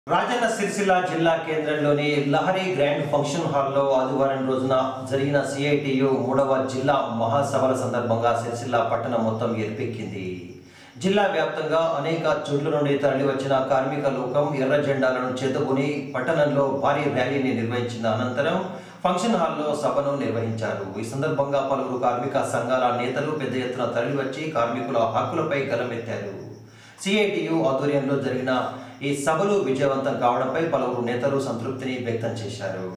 రాజన్న సిరిసిల్ల జిల్లా కేంద్రంలోని Lahari grand function హాల్లో ఆదివారం రోజున జరిగిన సిఐటియు మూడవ జిల్లా మహాసభల సందర్భంగా సిరిసిల్ల పట్టణం మొత్తం ఎరిపెక్కింది జిల్లా వ్యాప్తంగా అనేక చోట్ల నుండి తరలివచ్చిన కార్మిక లోకం ఎర్ర జెండాలను చేతుకుని పట్టణంలో భారీ ర్యాలీని నిర్వహించిన అనంతరం ఫంక్షన్ హాల్లో సభను నిర్వహించారు ఈ సందర్భంగా పలువురు కార్మిక సంఘాల నేతలు పెద్ద ఎత్తున తరలివచ్చి కార్మికుల హక్కులపై గలమెత్తారు సిఐటియు ఆధ్వర్యంలో జరిగిన ఈ సభలు విజయవంతం కావడంపై పలువురు నేతలు సంతృప్తిని వ్యక్తం చేశారు